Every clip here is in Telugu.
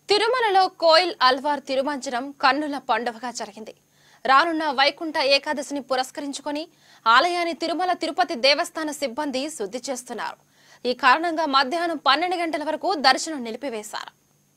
తిరుమలలో కోయిల్ అల్వార్ తిరుమంజనం కన్నుల పండువగా జరిగింది రానున్న వైకుంఠ ఏకాదశిని పురస్కరించుకొని ఆలయాన్ని తిరుమల తిరుపతి దేవస్థాన సిబ్బంది శుద్ధి చేస్తున్నారు ఈ కారణంగా మధ్యాహ్నం పన్నెండు గంటల వరకు దర్శనం నిలిపివేశారు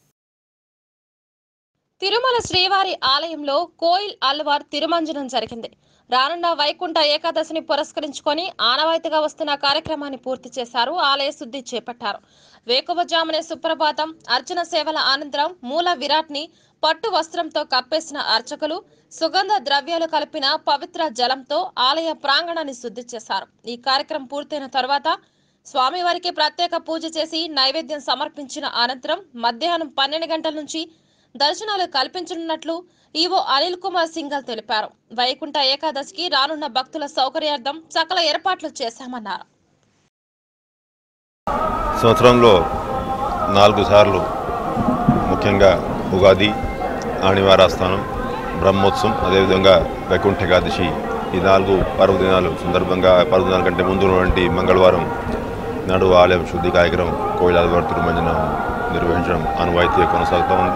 తిరుమల శ్రీవారి ఆలయంలో కోయిల్ అల్వార్ తిరుమంజనం జరిగింది రానున్న వైకుంఠ ఏకాదశిని పురస్కరించుకొని ఆనవాయితీగా వస్తున్న కార్యక్రమాన్ని పూర్తి చేశారు ఆలయ శుద్ధి చేపట్టారు వేకువజామునే సుప్రభాతం అర్చన సేవల అనంతరం మూల విరాట్ ని పట్టు వస్త్రంతో కప్పేసిన అర్చకులు సుగంధ ద్రవ్యాలు కలిపిన పవిత్ర జలంతో ఆలయ ప్రాంగణాన్ని శుద్ధి చేశారు ఈ కార్యక్రమం పూర్తయిన తర్వాత స్వామివారికి ప్రత్యేక పూజ చేసి నైవేద్యం సమర్పించిన అనంతరం మధ్యాహ్నం పన్నెండు గంటల నుంచి దర్శనాలు కల్పించనున్నట్లు ఈవో అనిల్ కుమార్ సింగల్ తెలిపారు వైకుంఠ ఏకాదశికి రానున్న భక్తుల సౌకర్యార్థం సకల ఏర్పాట్లు చేశామన్నారు సంవత్సరంలో నాలుగు సార్లు ముఖ్యంగా ఉగాది ఆణివారాస్థానం బ్రహ్మోత్సవం అదేవిధంగా వైకుంఠ ఏకాదశి ఈ నాలుగు పర్వదినాలు సందర్భంగా పర్వదినాల కంటే ముందు ఉన్నటువంటి మంగళవారం నాడు ఆలయం శుద్ధి కార్యక్రమం కోయిలాలవారి తిరుమంజనం నిర్వహించడం ఆనవాయితీగా కొనసాగుతూ ఉంది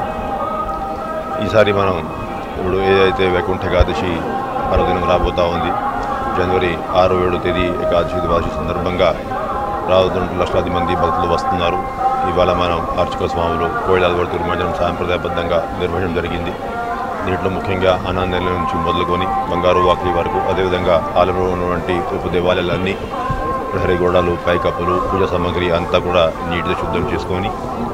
ఈసారి మనం ఇప్పుడు ఏదైతే వైకుంఠ ఏకాదశి పర్వదినం రాబోతా ఉంది జనవరి ఆరు ఏడు తేదీ ఏకాదశి ద్వాదశి సందర్భంగా రాబోతున్న లక్షలాది మంది భక్తులు వస్తున్నారు ఇవాళ మనం ఆర్చక స్వాములు కోయిలాలవారి తిరుమంజనం సాంప్రదాయబద్ధంగా నిర్వహించడం జరిగింది దీంట్లో ముఖ్యంగా అనాన్నెల నుంచి మొదలుకొని బంగారు వాకిలి వరకు అదేవిధంగా ఆలయంలో ఉన్నటువంటి ఉప దేవాలయాలన్నీ ప్రహరీ గోడలు పైకప్పులు పూజ సామాగ్రి అంతా కూడా నీటితో శుద్ధం చేసుకొని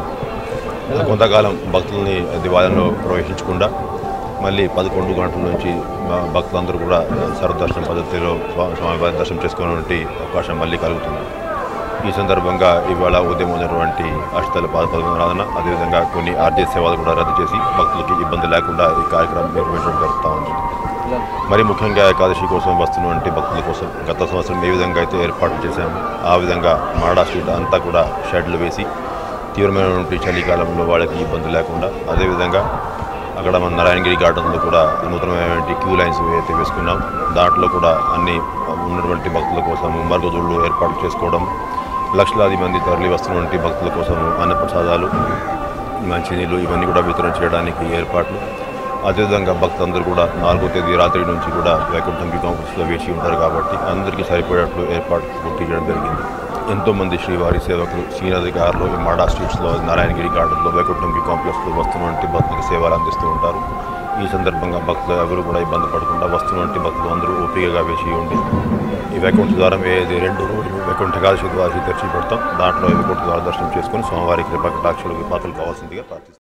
కొంతకాలం భక్తుల్ని దివాలయంలో ప్రవేశించకుండా మళ్ళీ పదకొండు గంటల నుంచి భ- భక్తులందరూ కూడా సర్వదర్శనం పద్ధతిలో స్వా- స్వామివారి దర్శనం చేసుకునేటువంటి అవకాశం మళ్ళీ కలుగుతుంది ఈ సందర్భంగా ఇవాళ ఉదయం ఉన్నటువంటి అష్టల పాద పదకొండు అదేవిధంగా కొన్ని ఆర్జే సేవలు కూడా రద్దు చేసి భక్తులకి ఇబ్బంది లేకుండా ఈ కార్యక్రమం నిర్వహించడం జరుగుతూ ఉంది మరి ముఖ్యంగా ఏకాదశి కోసం వస్తున్నటువంటి భక్తుల కోసం గత సంవత్సరం ఏ విధంగా అయితే ఏర్పాట్లు చేశాము ఆ విధంగా మాడా స్ట్రీట్ అంతా కూడా షెడ్లు వేసి తీవ్రమైనటువంటి చలికాలంలో వాళ్ళకి ఇబ్బంది లేకుండా అదేవిధంగా అక్కడ మన నారాయణగిరి గార్డెన్లో కూడా నూతనమైనటువంటి క్యూ లైన్స్ ఏవైతే వేసుకున్నాం దాంట్లో కూడా అన్ని ఉన్నటువంటి భక్తుల కోసం మరుగుదొడ్లు ఏర్పాటు చేసుకోవడం లక్షలాది మంది తరలి వస్తున్నటువంటి భక్తుల కోసం అన్నప్రసాదాలు మంచినీళ్ళు ఇవన్నీ కూడా వితరణ చేయడానికి ఏర్పాట్లు అదేవిధంగా భక్తులందరూ కూడా నాలుగో తేదీ రాత్రి నుంచి కూడా వైకుంఠం కాంప్లెక్స్లో వేచి ఉంటారు కాబట్టి అందరికీ సరిపోయేట్లు ఏర్పాటు పూర్తి చేయడం జరిగింది ఎంతోమంది శ్రీవారి సేవకులు శ్రీనధికారులు ఈ మాడా స్ట్రీట్స్లో నారాయణగిరి గార్డెన్లో వైకుంఠం కాంప్లెక్స్లో వస్తున్నటువంటి భక్తులకు సేవలు అందిస్తూ ఉంటారు ఈ సందర్భంగా భక్తులు ఎవరు కూడా ఇబ్బంది పడకుండా వస్తున్నటువంటి భక్తులు అందరూ ఓపికగా వేచి ఉండి ఈ వైకుంఠ ద్వారం ఏది రెండు రోజులు వైకుంఠ ఏకాదశి ద్వారా తెరిచి పెడతాం దాంట్లో వైకుంఠ ద్వార దర్శనం చేసుకొని స్వామివారి కృప కటాక్షులకు పాత్రలు కావాల్సిందిగా ప్రార్థిస్తాం